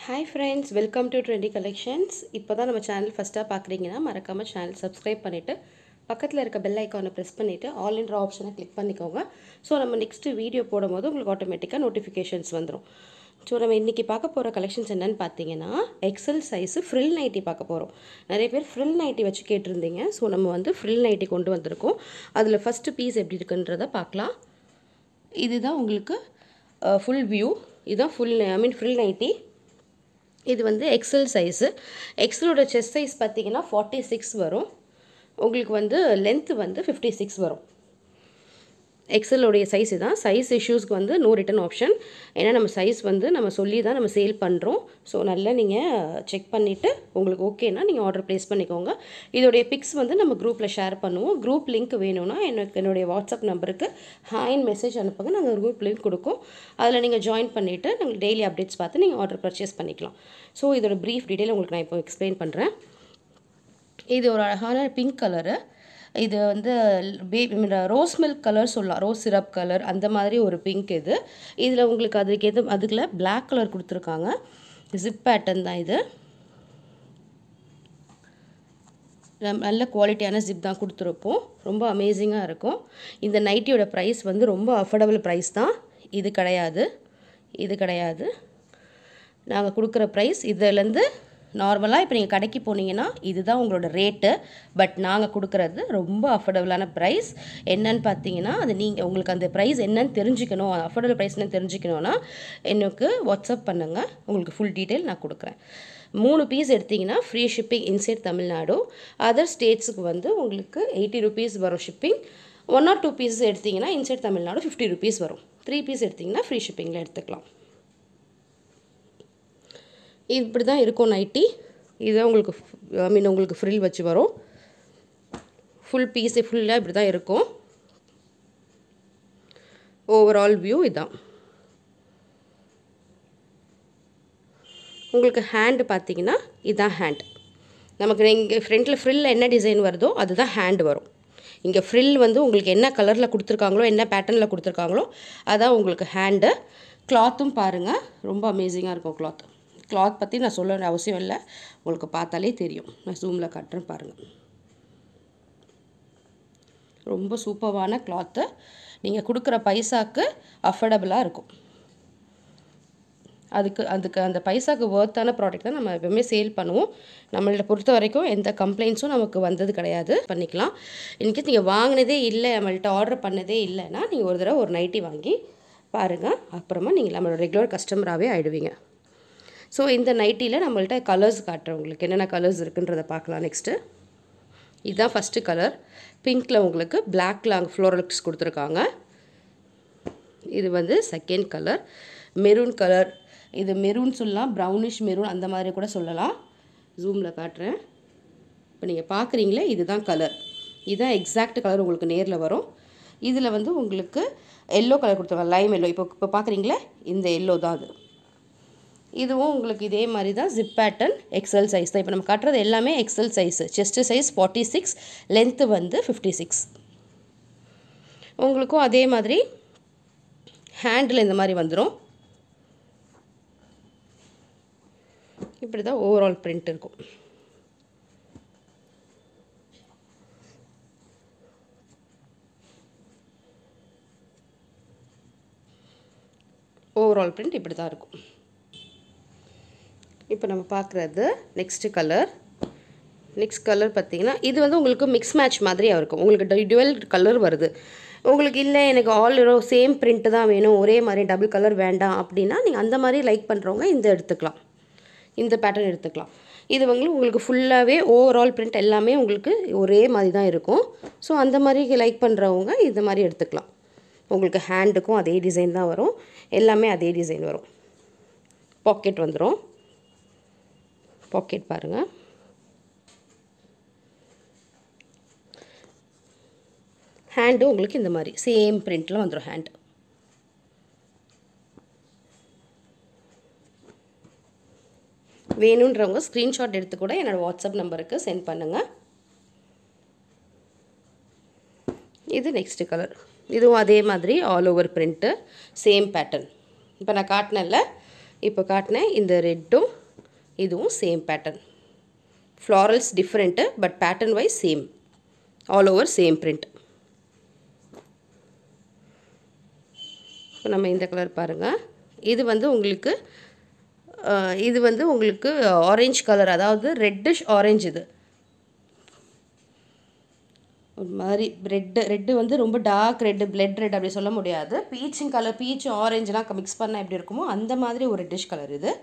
hi friends welcome to trendy collections இப்போ தான் நம்ம சேனல் ஃபஸ்ட்டாக பார்க்குறீங்கன்னா மறக்காமல் சேனல் சப்ஸ்கிரைப் பண்ணிவிட்டு பக்கத்தில் இருக்க பெல் ஐக்கானை ப்ரெஸ் பண்ணிவிட்டு ஆல் இன்ட்ரா ஆப்ஷனை கிளிக் பண்ணிக்கோங்க ஸோ நம்ம நெக்ஸ்ட்டு வீடியோ போடும்போது உங்களுக்கு ஆட்டோமேட்டிக்காக நோட்டிஃபிகேஷன்ஸ் வந்துடும் ஸோ நம்ம இன்றைக்கி பார்க்க போகிற கலெக்ஷன்ஸ் என்னென்னு பார்த்தீங்கன்னா எக்ஸல் சைஸு ஃப்ரில் நைட்டி பார்க்க போகிறோம் நிறைய பேர் ஃப்ரில் நைட்டி வச்சு கேட்டிருந்தீங்க ஸோ நம்ம வந்து ஃப்ரில் நைட்டி கொண்டு வந்திருக்கோம் அதில் ஃபஸ்ட்டு பீஸ் எப்படி இருக்குன்றதை பார்க்கலாம் இதுதான் உங்களுக்கு ஃபுல் வியூ இதுதான் full I mean frill nighty இது வந்து எக்ஸல் சைஸு எக்ஸலோட செஸ்ட் சைஸ் பார்த்தீங்கன்னா ஃபார்ட்டி சிக்ஸ் வரும் உங்களுக்கு வந்து லென்த்து வந்து ஃபிஃப்டி சிக்ஸ் வரும் எக்ஸலோடைய சைஸ் தான் சைஸ் இஷ்யூஸ்க்கு வந்து நோ ரிட்டன் ஆப்ஷன் ஏன்னா நம்ம சைஸ் வந்து நம்ம சொல்லி தான் நம்ம சேல் பண்ணுறோம் ஸோ நல்லா நீங்கள் செக் பண்ணிவிட்டு உங்களுக்கு ஓகேனா நீங்கள் ஆர்டர் ப்ளேஸ் பண்ணிக்கோங்க இதோடைய பிக்ஸ் வந்து நம்ம குரூப்பில் ஷேர் பண்ணுவோம் குரூப் லிங்க் வேணும்னா எனக்கு என்னுடைய வாட்ஸ்அப் நம்பருக்கு ஹாயின் மெசேஜ் அனுப்புங்க நாங்கள் குரூப் லிங்க் கொடுக்கும் அதில் நீங்கள் ஜாயின் பண்ணிவிட்டு நாங்கள் டெய்லி அப்டேட்ஸ் பார்த்து நீங்கள் ஆர்டர் பர்ச்சேஸ் பண்ணிக்கலாம் ஸோ இதோட ப்ரீஃப் டீட்டெயில் உங்களுக்கு நான் இப்போ எக்ஸ்பிளைன் பண்ணுறேன் இது ஒரு அழகான பிங்க் கலரு இது வந்து பேபி ரோஸ் மில்க் கலர் சொல்லலாம் ரோஸ் சிரப் கலர் அந்த மாதிரி ஒரு பிங்க் இது இதில் உங்களுக்கு அதுக்கு எது அதுக்குள்ள பிளாக் கலர் கொடுத்துருக்காங்க ஜிப் பேட்டர்ன் தான் இது நல்ல குவாலிட்டியான ஜிப் தான் கொடுத்துருப்போம் ரொம்ப அமேசிங்காக இருக்கும் இந்த நைட்டியோட ப்ரைஸ் வந்து ரொம்ப அஃபோர்டபுள் ப்ரைஸ் தான் இது கிடையாது இது கிடையாது நாங்கள் கொடுக்குற ப்ரைஸ் இதுலேருந்து நார்மலாக இப்போ நீங்கள் கடைக்கு போனீங்கன்னா இதுதான் உங்களோட ரேட்டு பட் நாங்கள் கொடுக்குறது ரொம்ப அஃபோர்டபுளான ப்ரைஸ் என்னன்னு பார்த்தீங்கன்னா அது நீங்கள் உங்களுக்கு அந்த ப்ரைஸ் என்னன்னு தெரிஞ்சுக்கணும் அஃபோர்டபுள் ப்ரைஸ் என்னன்னு தெரிஞ்சுக்கணுன்னா எனக்கு வாட்ஸ்அப் பண்ணுங்கள் உங்களுக்கு ஃபுல் டீட்டெயில் நான் கொடுக்குறேன் மூணு பீஸ் எடுத்திங்கன்னா free shipping inside Tamil Nadu other ஸ்டேட்ஸுக்கு வந்து உங்களுக்கு எயிட்டி ருபீஸ் வரும் shipping one or two pieces எடுத்திங்கன்னா இன்சைட் தமிழ்நாடு ஃபிஃப்டி ருபீஸ் வரும் த்ரீ பீஸ் எடுத்திங்கன்னா ஃப்ரீ ஷிப்பிங்கில் எடுத்துக்கலாம் இப்படி தான் இருக்கும் நைட்டி இதுதான் உங்களுக்கு ஐ மீன் உங்களுக்கு ஃப்ரில் வச்சு வரும் ஃபுல் பீஸு ஃபுல்லாக இப்படி தான் இருக்கும் ஓவரால் வியூ இதுதான் உங்களுக்கு ஹேண்டு பார்த்தீங்கன்னா இதுதான் ஹேண்ட் நமக்கு இங்கே ஃப்ரண்ட்டில் ஃப்ரில் என்ன டிசைன் வருதோ அதுதான் ஹேண்டு வரும் இங்கே ஃப்ரில் வந்து உங்களுக்கு என்ன கலரில் கொடுத்துருக்காங்களோ என்ன பேட்டர்னில் கொடுத்துருக்காங்களோ அதான் உங்களுக்கு ஹேண்டு கிளாத்தும் பாருங்கள் ரொம்ப அமேசிங்காக இருக்கும் கிளாத் கிளாத் பற்றி நான் சொல்ல வேண்டிய அவசியம் இல்லை உங்களுக்கு பார்த்தாலே தெரியும் நான் ஜூமில் காட்டுறேன் பாருங்கள் ரொம்ப சூப்பர்வான கிளாத்து நீங்கள் கொடுக்குற பைசாக்கு அஃபோர்டபுளாக இருக்கும் அதுக்கு அதுக்கு அந்த பைசாக்கு ஒர்த்தான ப்ராடக்ட் தான் நம்ம எப்பவுமே சேல் பண்ணுவோம் நம்மள்ட்ட பொறுத்த வரைக்கும் எந்த கம்ப்ளைண்ட்ஸும் நமக்கு வந்தது கிடையாது பண்ணிக்கலாம் இன்கேஸ் நீங்கள் வாங்கினதே இல்லை நம்மள்ட்ட ஆர்டர் பண்ணதே இல்லைன்னா நீங்கள் ஒரு தடவை ஒரு நைட்டி வாங்கி பாருங்கள் அப்புறமா நீங்கள் நம்மளோட ரெகுலர் கஸ்டமராகவே ஆகிடுவீங்க ஸோ இந்த நைட்டியில் நம்மள்ட்ட கலர்ஸ் காட்டுறேன் உங்களுக்கு என்னென்ன கலர்ஸ் இருக்குன்றதை பார்க்கலாம் நெக்ஸ்ட்டு இதுதான் ஃபஸ்ட்டு கலர் பிங்க்கில் உங்களுக்கு பிளாக்ல அங்கே ஃப்ளோரல்ஸ் கொடுத்துருக்காங்க இது வந்து செகண்ட் கலர் மெரூன் கலர் இது மெரூன் சொல்லலாம் ப்ரௌனிஷ் மெரூன் அந்த மாதிரி கூட சொல்லலாம் ஜூமில் காட்டுறேன் இப்போ நீங்கள் பார்க்குறீங்களே இதுதான் கலர் இதுதான் எக்ஸாக்ட் கலர் உங்களுக்கு நேரில் வரும் இதில் வந்து உங்களுக்கு எல்லோ கலர் கொடுத்துருக்காங்க லைம் எல்லோ இப்போ இப்போ பார்க்குறீங்களே இந்த எல்லோ தான் அது இதுவும் உங்களுக்கு இதே மாதிரி தான் ஜிப் பேட்டர்ன் எக்ஸல் சைஸ் தான் இப்போ நம்ம கட்டுறது எல்லாமே XL size chest size forty six length வந்து ஃபிஃப்டி சிக்ஸ் உங்களுக்கும் அதே மாதிரி ஹேண்டில் இந்த மாதிரி வந்துடும் இப்படி தான் ஓவரால் பிரிண்ட் இருக்கும் ஓவரால் பிரிண்ட் இப்படி தான் இருக்கும் இப்போ நம்ம பார்க்குறது நெக்ஸ்ட்டு கலர் நெக்ஸ்ட் கலர் பார்த்தீங்கன்னா இது வந்து உங்களுக்கு மிக்ஸ் மேட்ச் மாதிரியாக இருக்கும் உங்களுக்கு டுவெல் கலர் வருது உங்களுக்கு இல்லை எனக்கு ஆல் சேம் பிரிண்ட்டு தான் வேணும் ஒரே மாதிரி டபுள் கலர் வேண்டாம் அப்படின்னா நீங்கள் அந்த மாதிரி லைக் பண்ணுறவங்க இந்த எடுத்துக்கலாம் இந்த பேட்டர்ன் எடுத்துக்கலாம் இது வந்து உங்களுக்கு ஃபுல்லாகவே ஓவரால் பிரிண்ட் எல்லாமே உங்களுக்கு ஒரே மாதிரி தான் இருக்கும் ஸோ அந்த மாதிரி லைக் பண்ணுறவங்க இந்த மாதிரி எடுத்துக்கலாம் உங்களுக்கு ஹேண்டுக்கும் அதே டிசைன் தான் வரும் எல்லாமே அதே டிசைன் வரும் பாக்கெட் வந்துடும் பாக்கெட் பாருங்கள் ஹேண்டு உங்களுக்கு இந்த மாதிரி சேம் பிரிண்டில் வந்துடும் ஹேண்டு வேணுன்றவங்க ஸ்க்ரீன்ஷாட் எடுத்து கூட என்னோடய வாட்ஸ்அப் நம்பருக்கு சென்ட் பண்ணுங்கள் இது நெக்ஸ்ட்டு கலர் இதுவும் அதே மாதிரி all over print same pattern இப்போ நான் காட்டினல இப்போ காட்டினேன் இந்த ரெட்டும் இதுவும் same pattern florals different but pattern wise same all over same print இப்போ நம்ம இந்த கலர் பாருங்கள் இது வந்து உங்களுக்கு அஹ், இது வந்து உங்களுக்கு ஆரஞ்சு கலர் அதாவது ரெட்டிஷ் ஆரஞ்சு இது ஒரு மாதிரி ரெட்டு ரெட்டு வந்து ரொம்ப டார்க் ரெட்டு பிளட் ரெட் அப்படி சொல்ல முடியாது பீச்சிங் கலர் பீச் ஆரஞ்சுலாம் மிக்ஸ் பண்ணால் எப்படி இருக்குமோ அந்த மாதிரி ஒரு ரெட்டிஷ் கலர் இது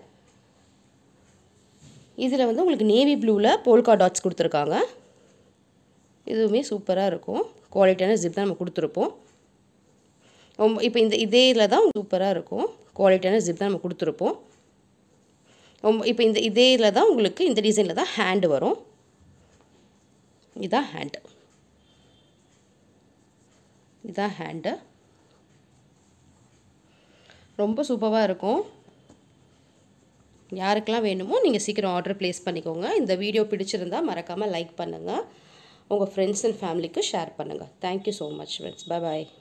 இதில் வந்து உங்களுக்கு நேவி ப்ளூவில் போல்கா டாட்ஸ் கொடுத்துருக்காங்க இதுவுமே சூப்பராக இருக்கும் குவாலிட்டியான ஜிப் தான் நம்ம கொடுத்துருப்போம் ரொம்ப இப்போ இந்த இதே இதில் தான் சூப்பராக இருக்கும் குவாலிட்டியான ஜிப் தான் நம்ம கொடுத்துருப்போம் ரொம்ப இப்போ இந்த இதே இதில் தான் உங்களுக்கு இந்த டிசைனில் தான் ஹேண்டு வரும் இதான் ஹேண்டு இதான் ஹேண்டு ரொம்ப சூப்பராக இருக்கும் யாருக்கெல்லாம் வேணுமோ நீங்கள் சீக்கிரம் ஆர்டர் ப்ளேஸ் பண்ணிக்கோங்க இந்த வீடியோ பிடிச்சிருந்தா மறக்காமல் லைக் பண்ணுங்கள் உங்கள் ஃப்ரெண்ட்ஸ் அண்ட் ஃபேமிலிக்கு ஷேர் பண்ணுங்கள் thank you so much friends bye பாய்